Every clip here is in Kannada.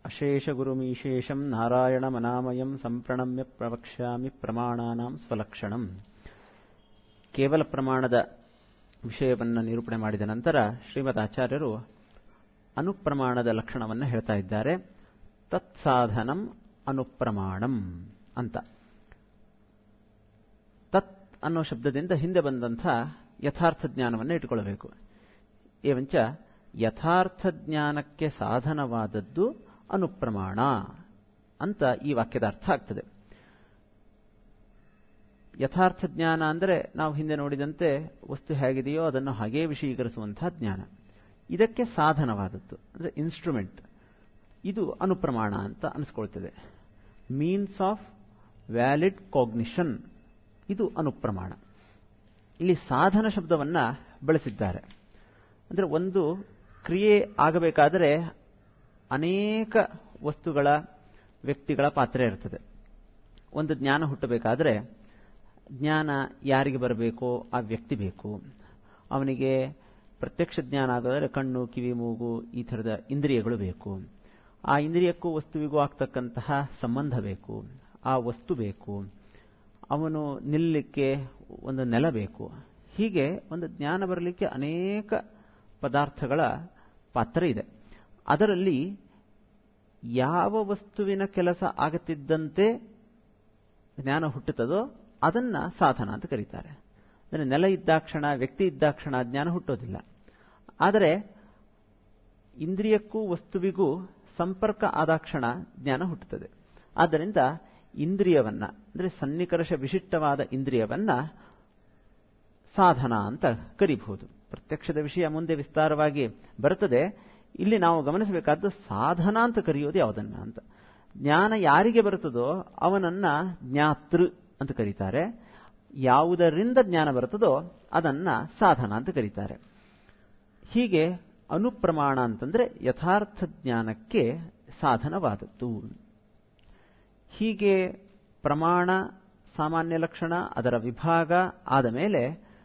ಅಶೇಷಗುರುಮೀಶೇಷಂ ನಾರಾಯಣಮನಾಮಯಂ ಸಂಪ್ರಣಮ್ಯ ಪ್ರವಕ್ಷ್ಯಾಮಿ ಪ್ರಮಾಣಾನಾಂ ಸ್ವಲಕ್ಷಣಂ ಕೇವಲ ಪ್ರಮಾಣದ ವಿಷಯವನ್ನು ನಿರೂಪಣೆ ಮಾಡಿದ ನಂತರ ಶ್ರೀಮದ್ ಆಚಾರ್ಯರು ಅನುಪ್ರಮಾಣದ ಲಕ್ಷಣವನ್ನು ಹೇಳ್ತಾ ಇದ್ದಾರೆ ತತ್ಸಾಧನಂ ಅನುಪ್ರಮಾಣಂ ಅಂತ ತತ್ ಅನ್ನೋ ಶಬ್ದದಿಂದ ಹಿಂದೆ ಬಂದಂಥ ಯಥಾರ್ಥ ಜ್ಞಾನವನ್ನು ಇಟ್ಟುಕೊಳ್ಳಬೇಕು ಏವಂಚ ಯಥಾರ್ಥ ಜ್ಞಾನಕ್ಕೆ ಸಾಧನವಾದದ್ದು ಅನುಪ್ರಮಾಣ ಅಂತ ಈ ವಾಕ್ಯದ ಅರ್ಥ ಆಗ್ತದೆ ಯಥಾರ್ಥ ಜ್ಞಾನ ಅಂದರೆ ನಾವು ಹಿಂದೆ ನೋಡಿದಂತೆ ವಸ್ತು ಹೇಗಿದೆಯೋ ಅದನ್ನು ಹಾಗೇ ವಿಷಯೀಕರಿಸುವಂತಹ ಜ್ಞಾನ ಇದಕ್ಕೆ ಸಾಧನವಾದದ್ದು ಅಂದರೆ ಇನ್ಸ್ಟ್ರೂಮೆಂಟ್ ಇದು ಅನುಪ್ರಮಾಣ ಅಂತ ಅನಿಸ್ಕೊಳ್ತದೆ ಮೀನ್ಸ್ ಆಫ್ ವ್ಯಾಲಿಡ್ ಕಾಗ್ನಿಷನ್ ಇದು ಅನುಪ್ರಮಾಣ ಇಲ್ಲಿ ಸಾಧನ ಶಬ್ದವನ್ನು ಬಳಸಿದ್ದಾರೆ ಅಂದರೆ ಒಂದು ಕ್ರಿಯೆ ಆಗಬೇಕಾದರೆ ಅನೇಕ ವಸ್ತುಗಳ ವ್ಯಕ್ತಿಗಳ ಪಾತ್ರ ಇರ್ತದೆ ಒಂದು ಜ್ಞಾನ ಹುಟ್ಟಬೇಕಾದರೆ ಜ್ಞಾನ ಯಾರಿಗೆ ಬರಬೇಕೋ ಆ ವ್ಯಕ್ತಿ ಬೇಕು ಅವನಿಗೆ ಪ್ರತ್ಯಕ್ಷ ಜ್ಞಾನ ಆಗೋದ್ರೆ ಕಣ್ಣು ಕಿವಿ ಮೂಗು ಈ ಥರದ ಇಂದ್ರಿಯಗಳು ಬೇಕು ಆ ಇಂದ್ರಿಯಕ್ಕೂ ವಸ್ತುವಿಗೂ ಆಗ್ತಕ್ಕಂತಹ ಸಂಬಂಧ ಬೇಕು ಆ ವಸ್ತು ಬೇಕು ಅವನು ನಿಲ್ಲಲಿಕ್ಕೆ ಒಂದು ನೆಲ ಬೇಕು ಹೀಗೆ ಒಂದು ಜ್ಞಾನ ಬರಲಿಕ್ಕೆ ಅನೇಕ ಪದಾರ್ಥಗಳ ಪಾತ್ರ ಇದೆ ಅದರಲ್ಲಿ ಯಾವ ವಸ್ತುವಿನ ಕೆಲಸ ಆಗುತ್ತಿದ್ದಂತೆ ಜ್ಞಾನ ಹುಟ್ಟುತ್ತದೋ ಅದನ್ನ ಸಾಧನ ಅಂತ ಕರೀತಾರೆ ಅಂದರೆ ನೆಲ ಇದ್ದಾಕ್ಷಣ ವ್ಯಕ್ತಿ ಇದ್ದಾಕ್ಷಣ ಜ್ಞಾನ ಹುಟ್ಟೋದಿಲ್ಲ ಆದರೆ ಇಂದ್ರಿಯಕ್ಕೂ ವಸ್ತುವಿಗೂ ಸಂಪರ್ಕ ಆದಾಕ್ಷಣ ಜ್ಞಾನ ಹುಟ್ಟುತ್ತದೆ ಆದ್ದರಿಂದ ಇಂದ್ರಿಯವನ್ನ ಅಂದರೆ ಸನ್ನಿಕರ್ಷ ವಿಶಿಷ್ಟವಾದ ಇಂದ್ರಿಯವನ್ನ ಸಾಧನ ಅಂತ ಕರಿಬಹುದು ಪ್ರತ್ಯಕ್ಷದ ವಿಷಯ ಮುಂದೆ ವಿಸ್ತಾರವಾಗಿ ಬರುತ್ತದೆ ಇಲ್ಲಿ ನಾವು ಗಮನಿಸಬೇಕಾದ್ದು ಸಾಧನ ಅಂತ ಕರೆಯೋದು ಯಾವುದನ್ನ ಅಂತ ಜ್ಞಾನ ಯಾರಿಗೆ ಬರುತ್ತದೋ ಅವನನ್ನ ಜ್ಞಾತೃ ಅಂತ ಕರೀತಾರೆ ಯಾವುದರಿಂದ ಜ್ಞಾನ ಬರುತ್ತದೋ ಅದನ್ನ ಸಾಧನ ಅಂತ ಕರೀತಾರೆ ಹೀಗೆ ಅನುಪ್ರಮಾಣ ಅಂತಂದ್ರೆ ಯಥಾರ್ಥ ಜ್ಞಾನಕ್ಕೆ ಸಾಧನವಾದದ್ದು ಹೀಗೆ ಪ್ರಮಾಣ ಸಾಮಾನ್ಯ ಲಕ್ಷಣ ಅದರ ವಿಭಾಗ ಆದ ಮೇಲೆ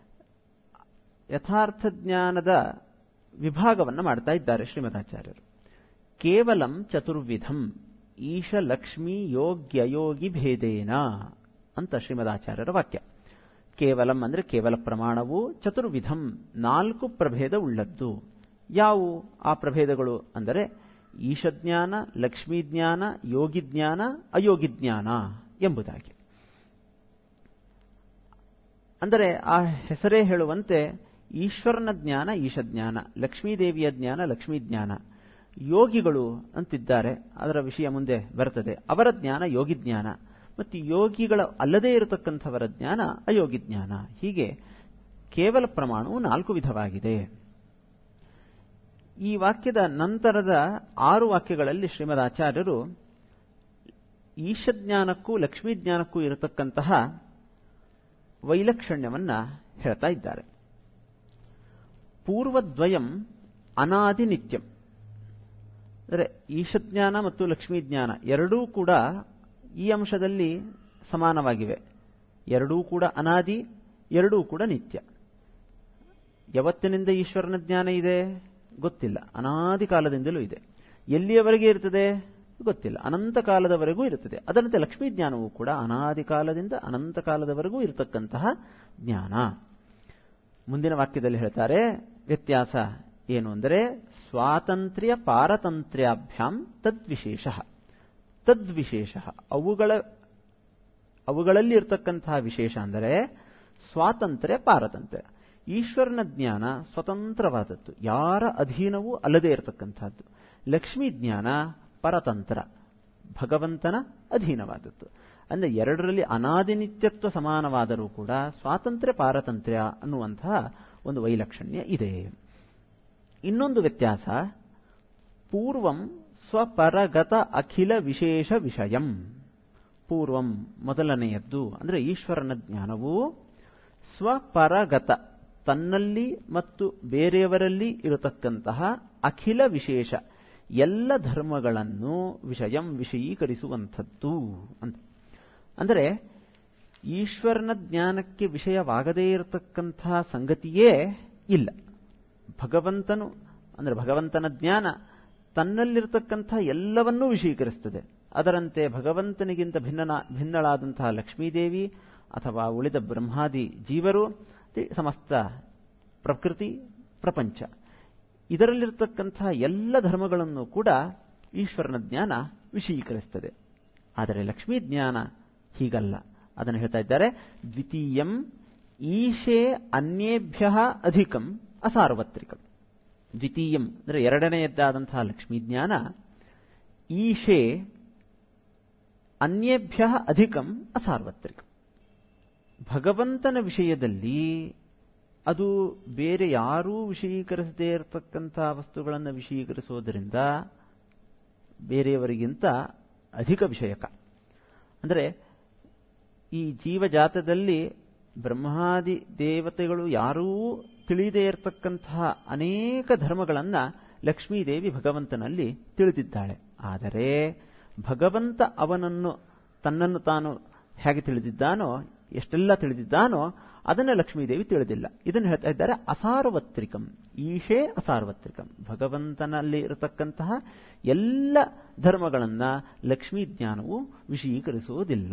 ಯಥಾರ್ಥ ಜ್ಞಾನದ ವಿಭಾಗವನ್ನು ಮಾಡ್ತಾ ಇದ್ದಾರೆ ಶ್ರೀಮದಾಚಾರ್ಯರು ಕೇವಲಂ ಚತುರ್ವಿಧಂ ಈಶ ಲಕ್ಷ್ಮೀ ಯೋಗ್ಯಯೋಗಿ ಭೇದೇನ ಅಂತ ಶ್ರೀಮದಾಚಾರ್ಯರ ವಾಕ್ಯ ಕೇವಲಂ ಅಂದ್ರೆ ಕೇವಲ ಪ್ರಮಾಣವು ಚತುರ್ವಿಧಂ ನಾಲ್ಕು ಪ್ರಭೇದ ಉಳ್ಳದ್ದು ಯಾವು ಆ ಪ್ರಭೇದಗಳು ಅಂದರೆ ಈಶಜ್ಞಾನ ಲಕ್ಷ್ಮೀಜ್ಞಾನ ಯೋಗಿಜ್ಞಾನ ಅಯೋಗಿಜ್ಞಾನ ಎಂಬುದಾಗಿ ಅಂದರೆ ಆ ಹೆಸರೇ ಹೇಳುವಂತೆ ಈಶ್ವರನ ಜ್ಞಾನ ಈಶಜ್ಞಾನ ಲಕ್ಷ್ಮೀದೇವಿಯ ಜ್ಞಾನ ಲಕ್ಷ್ಮೀ ಜ್ಞಾನ ಯೋಗಿಗಳು ಅಂತಿದ್ದಾರೆ ಅದರ ವಿಷಯ ಮುಂದೆ ಬರ್ತದೆ ಅವರ ಜ್ಞಾನ ಯೋಗಿ ಜ್ಞಾನ ಮತ್ತು ಯೋಗಿಗಳ ಅಲ್ಲದೇ ಇರತಕ್ಕಂಥವರ ಜ್ಞಾನ ಅಯೋಗಿ ಜ್ಞಾನ ಹೀಗೆ ಕೇವಲ ಪ್ರಮಾಣವು ನಾಲ್ಕು ವಿಧವಾಗಿದೆ ಈ ವಾಕ್ಯದ ನಂತರದ ಆರು ವಾಕ್ಯಗಳಲ್ಲಿ ಶ್ರೀಮದ್ ಆಚಾರ್ಯರು ಈಶಜ್ಞಾನಕ್ಕೂ ಲಕ್ಷ್ಮೀ ಜ್ಞಾನಕ್ಕೂ ಇರತಕ್ಕಂತಹ ವೈಲಕ್ಷಣ್ಯವನ್ನ ಹೇಳ್ತಾ ಇದ್ದಾರೆ ಪೂರ್ವದ್ವಯಂ ಅನಾದಿ ನಿತ್ಯಂ ಅಂದರೆ ಈಶಜ್ಞಾನ ಮತ್ತು ಲಕ್ಷ್ಮೀ ಜ್ಞಾನ ಎರಡೂ ಕೂಡ ಈ ಅಂಶದಲ್ಲಿ ಸಮಾನವಾಗಿವೆ ಎರಡೂ ಕೂಡ ಅನಾದಿ ಎರಡೂ ಕೂಡ ನಿತ್ಯ ಯಾವತ್ತಿನಿಂದ ಈಶ್ವರನ ಜ್ಞಾನ ಇದೆ ಗೊತ್ತಿಲ್ಲ ಅನಾದಿ ಕಾಲದಿಂದಲೂ ಇದೆ ಎಲ್ಲಿಯವರೆಗೆ ಇರ್ತದೆ ಗೊತ್ತಿಲ್ಲ ಅನಂತ ಕಾಲದವರೆಗೂ ಇರುತ್ತದೆ ಅದರಂತೆ ಲಕ್ಷ್ಮೀ ಜ್ಞಾನವೂ ಕೂಡ ಅನಾದಿ ಕಾಲದಿಂದ ಅನಂತ ಕಾಲದವರೆಗೂ ಇರತಕ್ಕಂತಹ ಜ್ಞಾನ ಮುಂದಿನ ವಾಕ್ಯದಲ್ಲಿ ಹೇಳ್ತಾರೆ ವ್ಯತ್ಯಾಸ ಏನು ಅಂದರೆ ಸ್ವಾತಂತ್ರ್ಯ ಪಾರತಂತ್ರ್ಯಾಭ್ಯಾಂ ತದ್ವಿಶೇಷ ತದ್ವಿಶೇಷ ಅವುಗಳ ಅವುಗಳಲ್ಲಿ ಇರತಕ್ಕಂತಹ ವಿಶೇಷ ಅಂದರೆ ಸ್ವಾತಂತ್ರ್ಯ ಪಾರತಂತ್ರ್ಯ ಈಶ್ವರನ ಜ್ಞಾನ ಸ್ವತಂತ್ರವಾದದ್ದು ಯಾರ ಅಧೀನವೂ ಅಲ್ಲದೇ ಇರತಕ್ಕಂಥದ್ದು ಲಕ್ಷ್ಮೀ ಜ್ಞಾನ ಪರತಂತ್ರ ಭಗವಂತನ ಅಧೀನವಾದದ್ದು ಅಂದರೆ ಎರಡರಲ್ಲಿ ಅನಾದಿನಿತ್ಯತ್ವ ಸಮಾನವಾದರೂ ಕೂಡ ಸ್ವಾತಂತ್ರ್ಯ ಪಾರತಂತ್ರ್ಯ ಅನ್ನುವಂತಹ ಒಂದು ವೈಲಕ್ಷಣ್ಯ ಇದೆ ಇನ್ನೊಂದು ವ್ಯತ್ಯಾಸ ಪೂರ್ವಂ ಸ್ವಪರಗತ ಅಖಿಲ ವಿಶೇಷ ವಿಷಯಂ ಪೂರ್ವಂ ಮೊದಲನೆಯದ್ದು ಅಂದರೆ ಈಶ್ವರನ ಜ್ಞಾನವು ಸ್ವಪರಗತ ತನ್ನಲ್ಲಿ ಮತ್ತು ಬೇರೆಯವರಲ್ಲಿ ಇರತಕ್ಕಂತಹ ಅಖಿಲ ವಿಶೇಷ ಎಲ್ಲ ಧರ್ಮಗಳನ್ನು ವಿಷಯಂ ವಿಷಯೀಕರಿಸುವಂಥದ್ದು ಅಂತ ಅಂದರೆ ಈಶ್ವರನ ಜ್ಞಾನಕ್ಕೆ ವಿಷಯವಾಗದೇ ಇರತಕ್ಕಂತಹ ಸಂಗತಿಯೇ ಇಲ್ಲ ಭಗವಂತನು ಅಂದರೆ ಭಗವಂತನ ಜ್ಞಾನ ತನ್ನಲ್ಲಿರ್ತಕ್ಕಂಥ ಎಲ್ಲವನ್ನೂ ವಿಷಯೀಕರಿಸ್ತದೆ ಅದರಂತೆ ಭಗವಂತನಿಗಿಂತ ಭಿನ್ನನ ಭಿನ್ನಳಾದಂತಹ ಲಕ್ಷ್ಮೀದೇವಿ ಅಥವಾ ಉಳಿದ ಬ್ರಹ್ಮಾದಿ ಜೀವರು ಸಮಸ್ತ ಪ್ರಕೃತಿ ಪ್ರಪಂಚ ಇದರಲ್ಲಿರ್ತಕ್ಕಂಥ ಎಲ್ಲ ಧರ್ಮಗಳನ್ನು ಕೂಡ ಈಶ್ವರನ ಜ್ಞಾನ ವಿಷಯೀಕರಿಸ್ತದೆ ಆದರೆ ಲಕ್ಷ್ಮೀ ಜ್ಞಾನ ಹೀಗಲ್ಲ ಅದನ್ನು ಹೇಳ್ತಾ ಇದ್ದಾರೆ ದ್ವಿತೀಯಂ ಈಶೇ ಅನ್ಯೇಭ್ಯ ಅಧಿಕಂ ಅಸಾರ್ವತ್ರಿಕಂ ದ್ವಿತೀಯಂ ಅಂದರೆ ಎರಡನೆಯದ್ದಾದಂತಹ ಲಕ್ಷ್ಮೀ ಜ್ಞಾನ ಈಶೇ ಅನ್ಯೇಭ್ಯ ಅಧಿಕಂ ಅಸಾರ್ವತ್ರಿಕಂ ಭಗವಂತನ ವಿಷಯದಲ್ಲಿ ಅದು ಬೇರೆ ಯಾರೂ ವಿಷಯೀಕರಿಸದೇ ಇರತಕ್ಕಂಥ ವಸ್ತುಗಳನ್ನು ವಿಷಯೀಕರಿಸೋದರಿಂದ ಬೇರೆಯವರಿಗಿಂತ ಅಧಿಕ ವಿಷಯಕ ಅಂದರೆ ಈ ಜೀವಜಾತದಲ್ಲಿ ಬ್ರಹ್ಮಾದಿ ದೇವತೆಗಳು ಯಾರೂ ತಿಳಿದೇ ಇರತಕ್ಕಂತಹ ಅನೇಕ ಧರ್ಮಗಳನ್ನು ಲಕ್ಷ್ಮೀದೇವಿ ಭಗವಂತನಲ್ಲಿ ತಿಳಿದಿದ್ದಾಳೆ ಆದರೆ ಭಗವಂತ ಅವನನ್ನು ತನ್ನನ್ನು ತಾನು ಹೇಗೆ ತಿಳಿದಿದ್ದಾನೋ ಎಷ್ಟೆಲ್ಲ ತಿಳಿದಿದ್ದಾನೋ ಅದನ್ನು ಲಕ್ಷ್ಮೀದೇವಿ ತಿಳಿದಿಲ್ಲ ಇದನ್ನು ಹೇಳ್ತಾ ಇದ್ದಾರೆ ಅಸಾರ್ವತ್ರಿಕಂ ಈಶೇ ಅಸಾರ್ವತ್ರಿಕಂ ಭಗವಂತನಲ್ಲಿ ಇರತಕ್ಕಂತಹ ಎಲ್ಲ ಧರ್ಮಗಳನ್ನು ಲಕ್ಷ್ಮೀ ಜ್ಞಾನವು ವಿಷಯೀಕರಿಸುವುದಿಲ್ಲ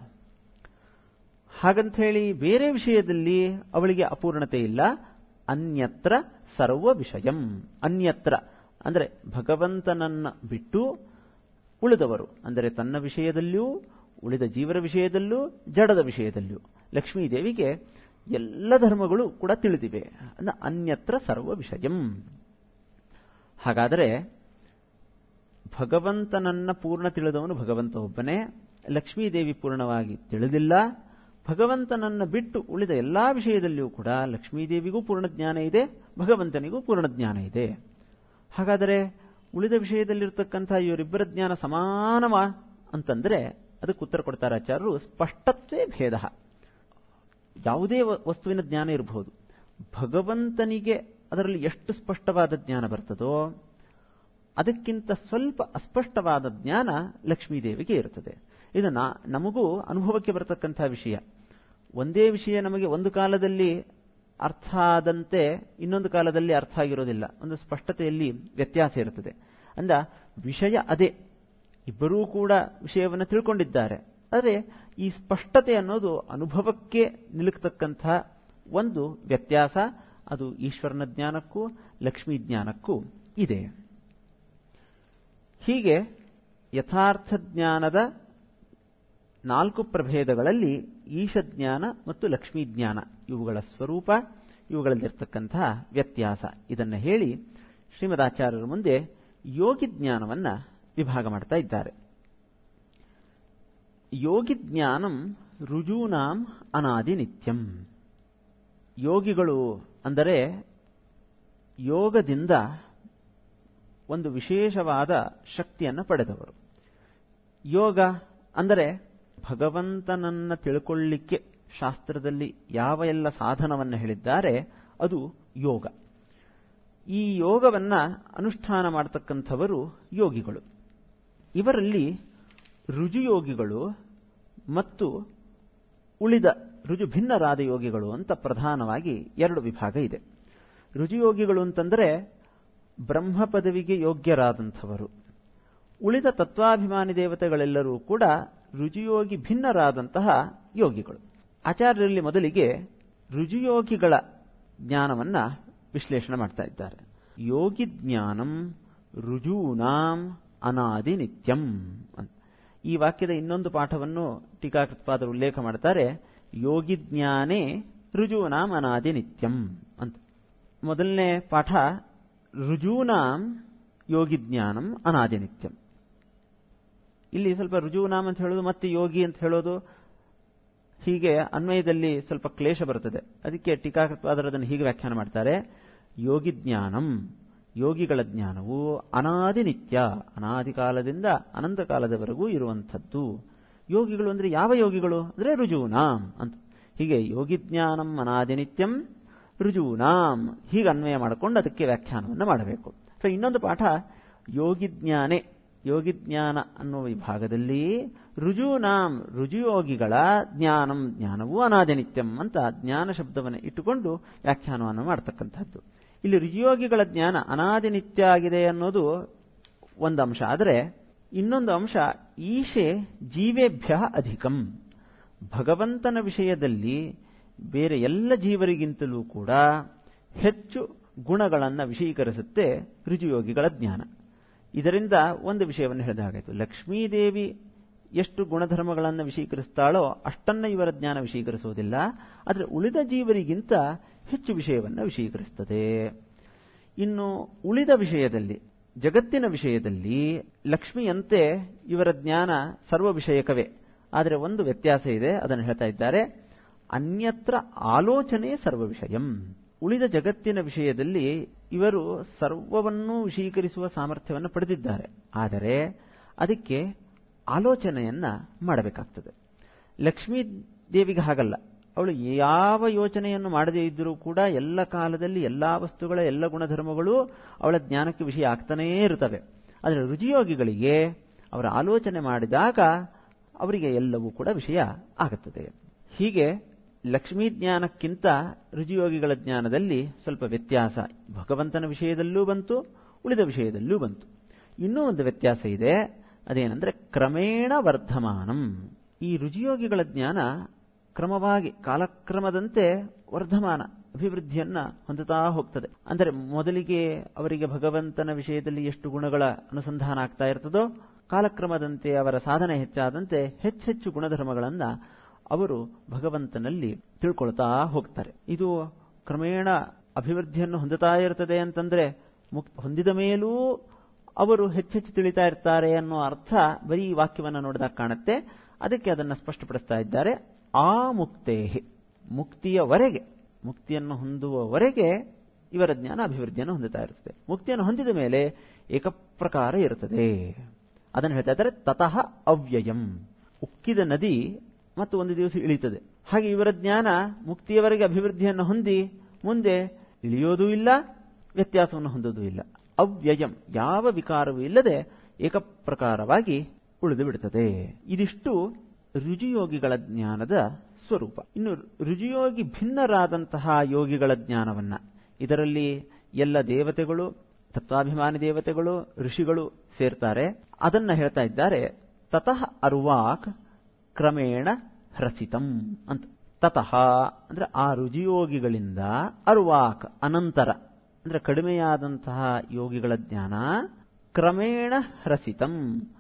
ಹಾಗಂತ ಹೇಳಿ ಬೇರೆ ವಿಷಯದಲ್ಲಿ ಅವಳಿಗೆ ಅಪೂರ್ಣತೆ ಇಲ್ಲ ಅನ್ಯತ್ರ ಸರ್ವ ವಿಷಯಂ ಅನ್ಯತ್ರ ಅಂದರೆ ಭಗವಂತನನ್ನ ಬಿಟ್ಟು ಉಳಿದವರು ಅಂದರೆ ತನ್ನ ವಿಷಯದಲ್ಲಿಯೂ ಉಳಿದ ಜೀವರ ವಿಷಯದಲ್ಲೂ ಜಡದ ವಿಷಯದಲ್ಲಿಯೂ ಲಕ್ಷ್ಮೀದೇವಿಗೆ ಎಲ್ಲ ಧರ್ಮಗಳು ಕೂಡ ತಿಳಿದಿವೆ ಅಂದ್ರೆ ಅನ್ಯತ್ರ ಸರ್ವ ವಿಷಯಂ ಹಾಗಾದರೆ ಭಗವಂತನನ್ನ ಪೂರ್ಣ ತಿಳಿದವನು ಭಗವಂತ ಒಬ್ಬನೇ ಲಕ್ಷ್ಮೀದೇವಿ ಪೂರ್ಣವಾಗಿ ತಿಳಿದಿಲ್ಲ ಭಗವಂತನನ್ನ ಬಿಟ್ಟು ಉಳಿದ ಎಲ್ಲಾ ವಿಷಯದಲ್ಲಿಯೂ ಕೂಡ ಲಕ್ಷ್ಮೀದೇವಿಗೂ ಪೂರ್ಣ ಜ್ಞಾನ ಇದೆ ಭಗವಂತನಿಗೂ ಪೂರ್ಣ ಜ್ಞಾನ ಇದೆ ಹಾಗಾದರೆ ಉಳಿದ ವಿಷಯದಲ್ಲಿರ್ತಕ್ಕಂಥ ಇವರಿಬ್ಬರ ಜ್ಞಾನ ಸಮಾನವ ಅಂತಂದ್ರೆ ಅದಕ್ಕೆ ಉತ್ತರ ಕೊಡ್ತಾರೆ ಆಚಾರ್ಯರು ಸ್ಪಷ್ಟತ್ವೇ ಭೇದ ಯಾವುದೇ ವಸ್ತುವಿನ ಜ್ಞಾನ ಇರಬಹುದು ಭಗವಂತನಿಗೆ ಅದರಲ್ಲಿ ಎಷ್ಟು ಸ್ಪಷ್ಟವಾದ ಜ್ಞಾನ ಬರ್ತದೋ ಅದಕ್ಕಿಂತ ಸ್ವಲ್ಪ ಅಸ್ಪಷ್ಟವಾದ ಜ್ಞಾನ ಲಕ್ಷ್ಮೀದೇವಿಗೆ ಇರುತ್ತದೆ ಇದು ನಮಗೂ ಅನುಭವಕ್ಕೆ ಬರತಕ್ಕಂಥ ವಿಷಯ ಒಂದೇ ವಿಷಯ ನಮಗೆ ಒಂದು ಕಾಲದಲ್ಲಿ ಅರ್ಥ ಆದಂತೆ ಇನ್ನೊಂದು ಕಾಲದಲ್ಲಿ ಅರ್ಥ ಆಗಿರೋದಿಲ್ಲ ಒಂದು ಸ್ಪಷ್ಟತೆಯಲ್ಲಿ ವ್ಯತ್ಯಾಸ ಇರುತ್ತದೆ ಅಂದ ವಿಷಯ ಅದೇ ಇಬ್ಬರೂ ಕೂಡ ವಿಷಯವನ್ನು ತಿಳ್ಕೊಂಡಿದ್ದಾರೆ ಆದರೆ ಈ ಸ್ಪಷ್ಟತೆ ಅನ್ನೋದು ಅನುಭವಕ್ಕೆ ನಿಲುಕ್ತಕ್ಕಂಥ ಒಂದು ವ್ಯತ್ಯಾಸ ಅದು ಈಶ್ವರನ ಜ್ಞಾನಕ್ಕೂ ಲಕ್ಷ್ಮೀ ಜ್ಞಾನಕ್ಕೂ ಇದೆ ಹೀಗೆ ಯಥಾರ್ಥ ಜ್ಞಾನದ ನಾಲ್ಕು ಪ್ರಭೇದಗಳಲ್ಲಿ ಈಶಜ್ಞಾನ ಮತ್ತು ಲಕ್ಷ್ಮೀ ಜ್ಞಾನ ಇವುಗಳ ಸ್ವರೂಪ ಇವುಗಳಲ್ಲಿರ್ತಕ್ಕಂತಹ ವ್ಯತ್ಯಾಸ ಇದನ್ನು ಹೇಳಿ ಶ್ರೀಮದಾಚಾರ್ಯರ ಮುಂದೆ ಯೋಗಿ ಜ್ಞಾನವನ್ನು ವಿಭಾಗ ಮಾಡ್ತಾ ಇದ್ದಾರೆ ಯೋಗಿ ಜ್ಞಾನಂ ರುಜೂನಾಂ ಅನಾದಿ ನಿತ್ಯಂ ಯೋಗಿಗಳು ಅಂದರೆ ಯೋಗದಿಂದ ಒಂದು ವಿಶೇಷವಾದ ಶಕ್ತಿಯನ್ನು ಪಡೆದವರು ಯೋಗ ಅಂದರೆ ಭಗವಂತನನ್ನ ತಿಳ್ಕೊಳ್ಳಿಕ್ಕೆ ಶಾಸ್ತ್ರದಲ್ಲಿ ಯಾವ ಎಲ್ಲ ಸಾಧನವನ್ನು ಹೇಳಿದ್ದಾರೆ ಅದು ಯೋಗ ಈ ಯೋಗವನ್ನ ಅನುಷ್ಠಾನ ಮಾಡತಕ್ಕಂಥವರು ಯೋಗಿಗಳು ಇವರಲ್ಲಿ ರುಜುಯೋಗಿಗಳು ಮತ್ತು ಉಳಿದ ರುಜು ಭಿನ್ನರಾದ ಯೋಗಿಗಳು ಅಂತ ಪ್ರಧಾನವಾಗಿ ಎರಡು ವಿಭಾಗ ಇದೆ ರುಜುಯೋಗಿಗಳು ಅಂತಂದರೆ ಬ್ರಹ್ಮ ಪದವಿಗೆ ಯೋಗ್ಯರಾದಂಥವರು ಉಳಿದ ತತ್ವಾಭಿಮಾನಿ ದೇವತೆಗಳೆಲ್ಲರೂ ಕೂಡ ರುಜುಯೋಗಿ ಭಿನ್ನರಾದಂತಹ ಯೋಗಿಗಳು ಆಚಾರ್ಯರಲ್ಲಿ ಮೊದಲಿಗೆ ರುಜುಯೋಗಿಗಳ ಜ್ಞಾನವನ್ನ ವಿಶ್ಲೇಷಣೆ ಮಾಡ್ತಾ ಇದ್ದಾರೆ ಯೋಗಿ ಜ್ಞಾನಂ ರುಜೂನಾಂ ಅನಾದಿ ನಿತ್ಯಂ ಅಂತ ಈ ವಾಕ್ಯದ ಇನ್ನೊಂದು ಪಾಠವನ್ನು ಟೀಕಾಕೃತ್ಪಾದರು ಉಲ್ಲೇಖ ಮಾಡ್ತಾರೆ ಯೋಗಿ ಜ್ಞಾನೇ ರುಜೂನಾಂ ಅನಾದಿ ನಿತ್ಯಂ ಅಂತ ಮೊದಲನೇ ಪಾಠ ರುಜೂನಾಂ ಯೋಗಿ ಜ್ಞಾನಂ ಅನಾದಿ ನಿತ್ಯಂ ಇಲ್ಲಿ ಸ್ವಲ್ಪ ರುಜುನಾಮ್ ಅಂತ ಹೇಳೋದು ಮತ್ತೆ ಯೋಗಿ ಅಂತ ಹೇಳೋದು ಹೀಗೆ ಅನ್ವಯದಲ್ಲಿ ಸ್ವಲ್ಪ ಕ್ಲೇಶ ಬರುತ್ತದೆ ಅದಕ್ಕೆ ಟೀಕಾಕೃತ್ವಾದರು ಅದನ್ನು ಹೀಗೆ ವ್ಯಾಖ್ಯಾನ ಮಾಡ್ತಾರೆ ಯೋಗಿ ಜ್ಞಾನಂ ಯೋಗಿಗಳ ಜ್ಞಾನವು ಅನಾದಿ ನಿತ್ಯ ಅನಾದಿ ಕಾಲದಿಂದ ಅನಂತ ಕಾಲದವರೆಗೂ ಇರುವಂಥದ್ದು ಯೋಗಿಗಳು ಅಂದ್ರೆ ಯಾವ ಯೋಗಿಗಳು ಅಂದ್ರೆ ರುಜುನಾಂ ಅಂತ ಹೀಗೆ ಯೋಗಿ ಜ್ಞಾನಂ ಅನಾದಿ ನಿತ್ಯಂ ರುಜುನಾಂ ಹೀಗೆ ಅನ್ವಯ ಮಾಡಿಕೊಂಡು ಅದಕ್ಕೆ ವ್ಯಾಖ್ಯಾನವನ್ನು ಮಾಡಬೇಕು ಸೊ ಇನ್ನೊಂದು ಪಾಠ ಯೋಗಿ ಜ್ಞಾನೆ ಯೋಗಿಜ್ಞಾನ ಅನ್ನುವ ವಿಭಾಗದಲ್ಲಿ ರುಜುನಾಂ ರುಜುಯೋಗಿಗಳ ಜ್ಞಾನಂ ಜ್ಞಾನವೂ ಅನಾದಿನಿತ್ಯಂ ಅಂತ ಜ್ಞಾನ ಶಬ್ದವನ್ನು ಇಟ್ಟುಕೊಂಡು ವ್ಯಾಖ್ಯಾನವನ್ನು ಮಾಡತಕ್ಕಂಥದ್ದು ಇಲ್ಲಿ ರುಜುಯೋಗಿಗಳ ಜ್ಞಾನ ಅನಾದಿನಿತ್ಯ ಆಗಿದೆ ಅನ್ನೋದು ಒಂದು ಅಂಶ ಆದರೆ ಇನ್ನೊಂದು ಅಂಶ ಈಶೆ ಜೀವೇಭ್ಯ ಅಧಿಕಂ ಭಗವಂತನ ವಿಷಯದಲ್ಲಿ ಬೇರೆ ಎಲ್ಲ ಜೀವರಿಗಿಂತಲೂ ಕೂಡ ಹೆಚ್ಚು ಗುಣಗಳನ್ನು ವಿಷೀಕರಿಸುತ್ತೆ ರುಜುಯೋಗಿಗಳ ಜ್ಞಾನ ಇದರಿಂದ ಒಂದು ವಿಷಯವನ್ನು ಹೇಳಿದ ಹಾಗಾಯಿತು ಲಕ್ಷ್ಮೀದೇವಿ ಎಷ್ಟು ಗುಣಧರ್ಮಗಳನ್ನು ವಿಷೀಕರಿಸ್ತಾಳೋ ಅಷ್ಟನ್ನ ಇವರ ಜ್ಞಾನ ವಿಷೀಕರಿಸುವುದಿಲ್ಲ ಆದರೆ ಉಳಿದ ಜೀವರಿಗಿಂತ ಹೆಚ್ಚು ವಿಷಯವನ್ನು ವಿಷೀಕರಿಸುತ್ತದೆ ಇನ್ನು ಉಳಿದ ವಿಷಯದಲ್ಲಿ ಜಗತ್ತಿನ ವಿಷಯದಲ್ಲಿ ಲಕ್ಷ್ಮಿಯಂತೆ ಇವರ ಜ್ಞಾನ ಸರ್ವ ವಿಷಯಕವೇ ಆದರೆ ಒಂದು ವ್ಯತ್ಯಾಸ ಇದೆ ಅದನ್ನು ಹೇಳ್ತಾ ಇದ್ದಾರೆ ಅನ್ಯತ್ರ ಆಲೋಚನೆ ಸರ್ವ ವಿಷಯಂ ಉಳಿದ ಜಗತ್ತಿನ ವಿಷಯದಲ್ಲಿ ಇವರು ಸರ್ವವನ್ನೂ ವಿಷೀಕರಿಸುವ ಸಾಮರ್ಥ್ಯವನ್ನು ಪಡೆದಿದ್ದಾರೆ ಆದರೆ ಅದಕ್ಕೆ ಆಲೋಚನೆಯನ್ನ ಮಾಡಬೇಕಾಗ್ತದೆ ಲಕ್ಷ್ಮೀ ದೇವಿಗೆ ಹಾಗಲ್ಲ ಅವಳು ಯಾವ ಯೋಚನೆಯನ್ನು ಮಾಡದೇ ಇದ್ದರೂ ಕೂಡ ಎಲ್ಲ ಕಾಲದಲ್ಲಿ ಎಲ್ಲ ವಸ್ತುಗಳ ಎಲ್ಲ ಗುಣಧರ್ಮಗಳು ಅವಳ ಜ್ಞಾನಕ್ಕೆ ವಿಷಯ ಆಗ್ತಾನೇ ಇರುತ್ತವೆ ಆದರೆ ರುಜಿಯೋಗಿಗಳಿಗೆ ಅವರ ಆಲೋಚನೆ ಮಾಡಿದಾಗ ಅವರಿಗೆ ಎಲ್ಲವೂ ಕೂಡ ವಿಷಯ ಆಗುತ್ತದೆ ಹೀಗೆ ಲಕ್ಷ್ಮೀ ಜ್ಞಾನಕ್ಕಿಂತ ರುಜಿಯೋಗಿಗಳ ಜ್ಞಾನದಲ್ಲಿ ಸ್ವಲ್ಪ ವ್ಯತ್ಯಾಸ ಭಗವಂತನ ವಿಷಯದಲ್ಲೂ ಬಂತು ಉಳಿದ ವಿಷಯದಲ್ಲೂ ಬಂತು ಇನ್ನೂ ಒಂದು ವ್ಯತ್ಯಾಸ ಇದೆ ಅದೇನೆಂದ್ರೆ ಕ್ರಮೇಣ ವರ್ಧಮಾನಂ ಈ ರುಜಿಯೋಗಿಗಳ ಜ್ಞಾನ ಕ್ರಮವಾಗಿ ಕಾಲಕ್ರಮದಂತೆ ವರ್ಧಮಾನ ಅಭಿವೃದ್ಧಿಯನ್ನ ಹೊಂದುತ್ತಾ ಹೋಗ್ತದೆ ಅಂದರೆ ಮೊದಲಿಗೆ ಅವರಿಗೆ ಭಗವಂತನ ವಿಷಯದಲ್ಲಿ ಎಷ್ಟು ಗುಣಗಳ ಅನುಸಂಧಾನ ಆಗ್ತಾ ಇರ್ತದೋ ಕಾಲಕ್ರಮದಂತೆ ಅವರ ಸಾಧನೆ ಹೆಚ್ಚಾದಂತೆ ಹೆಚ್ಚೆಚ್ಚು ಗುಣಧರ್ಮಗಳನ್ನ ಅವರು ಭಗವಂತನಲ್ಲಿ ತಿಳ್ಕೊಳ್ತಾ ಹೋಗ್ತಾರೆ ಇದು ಕ್ರಮೇಣ ಅಭಿವೃದ್ಧಿಯನ್ನು ಹೊಂದುತ್ತಾ ಇರ್ತದೆ ಅಂತಂದ್ರೆ ಮುಕ್ ಹೊಂದಿದ ಮೇಲೂ ಅವರು ಹೆಚ್ಚೆಚ್ಚು ತಿಳಿತಾ ಇರ್ತಾರೆ ಅನ್ನೋ ಅರ್ಥ ಬರೀ ಈ ವಾಕ್ಯವನ್ನು ನೋಡಿದಾಗ ಕಾಣುತ್ತೆ ಅದಕ್ಕೆ ಅದನ್ನು ಸ್ಪಷ್ಟಪಡಿಸ್ತಾ ಇದ್ದಾರೆ ಆ ಮುಕ್ತೇಹಿ ಮುಕ್ತಿಯವರೆಗೆ ಮುಕ್ತಿಯನ್ನು ಹೊಂದುವವರೆಗೆ ಇವರ ಜ್ಞಾನ ಅಭಿವೃದ್ಧಿಯನ್ನು ಹೊಂದುತ್ತಾ ಇರುತ್ತದೆ ಮುಕ್ತಿಯನ್ನು ಹೊಂದಿದ ಮೇಲೆ ಏಕಪ್ರಕಾರ ಇರುತ್ತದೆ ಅದನ್ನು ಹೇಳ್ತಾ ಇದ್ದಾರೆ ತತಃ ಅವ್ಯಯಂ ಉಕ್ಕಿದ ನದಿ ಮತ್ತು ಒಂದು ದಿವಸ ಇಳಿತದೆ ಹಾಗೆ ಇವರ ಜ್ಞಾನ ಮುಕ್ತಿಯವರೆಗೆ ಅಭಿವೃದ್ಧಿಯನ್ನು ಹೊಂದಿ ಮುಂದೆ ಇಳಿಯೋದೂ ಇಲ್ಲ ವ್ಯತ್ಯಾಸವನ್ನು ಹೊಂದೋದೂ ಇಲ್ಲ ಅವ್ಯಯಂ ಯಾವ ವಿಕಾರವೂ ಇಲ್ಲದೆ ಏಕಪ್ರಕಾರವಾಗಿ ಉಳಿದು ಬಿಡುತ್ತದೆ ಇದಿಷ್ಟು ರುಜಿಯೋಗಿಗಳ ಜ್ಞಾನದ ಸ್ವರೂಪ ಇನ್ನು ರುಜಿಯೋಗಿ ಭಿನ್ನರಾದಂತಹ ಯೋಗಿಗಳ ಜ್ಞಾನವನ್ನ ಇದರಲ್ಲಿ ಎಲ್ಲ ದೇವತೆಗಳು ತತ್ವಾಭಿಮಾನಿ ದೇವತೆಗಳು ಋಷಿಗಳು ಸೇರ್ತಾರೆ ಅದನ್ನ ಹೇಳ್ತಾ ಇದ್ದಾರೆ ತತಃ ಅರ್ವಾಕ್ ಕ್ರಮೇಣ ಹ್ರಸಿತಂ ಅಂತ ತತಃ ಅಂದ್ರೆ ಆ ರುಜಿಯೋಗಿಗಳಿಂದ ಅರ್ವಾಕ್ ಅನಂತರ ಅಂದ್ರೆ ಕಡಿಮೆಯಾದಂತಹ ಯೋಗಿಗಳ ಜ್ಞಾನ ಕ್ರಮೇಣ ಹ್ರಸಿತಂ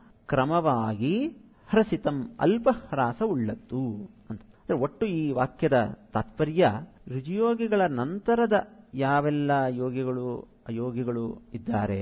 ಕ್ರಮವಾಗಿ ಹ್ರಸಿತಂ ಅಲ್ಪ ಹ್ರಾಸ ಉಳ್ಳದ್ದು ಅಂತ ಅಂದ್ರೆ ಒಟ್ಟು ಈ ವಾಕ್ಯದ ತಾತ್ಪರ್ಯ ರುಜಿಯೋಗಿಗಳ ನಂತರದ ಯಾವೆಲ್ಲ ಯೋಗಿಗಳು ಅಯೋಗಿಗಳು ಇದ್ದಾರೆ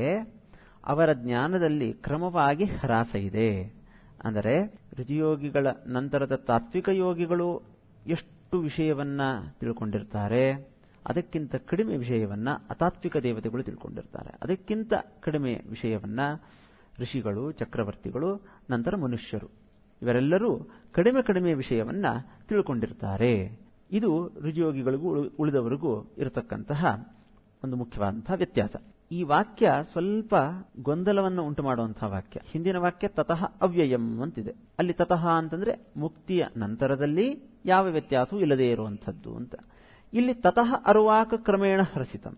ಅವರ ಜ್ಞಾನದಲ್ಲಿ ಕ್ರಮವಾಗಿ ಹ್ರಾಸ ಇದೆ ಅಂದರೆ ರುಜಿಯೋಗಿಗಳ ನಂತರದ ತಾತ್ವಿಕ ಯೋಗಿಗಳು ಎಷ್ಟು ವಿಷಯವನ್ನ ತಿಳ್ಕೊಂಡಿರ್ತಾರೆ ಅದಕ್ಕಿಂತ ಕಡಿಮೆ ವಿಷಯವನ್ನ ಅತಾತ್ವಿಕ ದೇವತೆಗಳು ತಿಳ್ಕೊಂಡಿರ್ತಾರೆ ಅದಕ್ಕಿಂತ ಕಡಿಮೆ ವಿಷಯವನ್ನ ಋಷಿಗಳು ಚಕ್ರವರ್ತಿಗಳು ನಂತರ ಮನುಷ್ಯರು ಇವರೆಲ್ಲರೂ ಕಡಿಮೆ ಕಡಿಮೆ ವಿಷಯವನ್ನ ತಿಳ್ಕೊಂಡಿರ್ತಾರೆ ಇದು ರುಜಿಯೋಗಿಗಳಿಗೂ ಉಳಿದವರಿಗೂ ಇರತಕ್ಕಂತಹ ಒಂದು ಮುಖ್ಯವಾದಂತಹ ವ್ಯತ್ಯಾಸ ಈ ವಾಕ್ಯ ಸ್ವಲ್ಪ ಗೊಂದಲವನ್ನು ಉಂಟು ಮಾಡುವಂತಹ ವಾಕ್ಯ ಹಿಂದಿನ ವಾಕ್ಯ ತತಃ ಅವ್ಯಯಂ ಅಂತಿದೆ ಅಲ್ಲಿ ತತಃ ಅಂತಂದ್ರೆ ಮುಕ್ತಿಯ ನಂತರದಲ್ಲಿ ಯಾವ ವ್ಯತ್ಯಾಸವೂ ಇಲ್ಲದೇ ಇರುವಂಥದ್ದು ಅಂತ ಇಲ್ಲಿ ತತಃ ಅರುವಾಕ ಕ್ರಮೇಣ ಹ್ರಸಿತಂ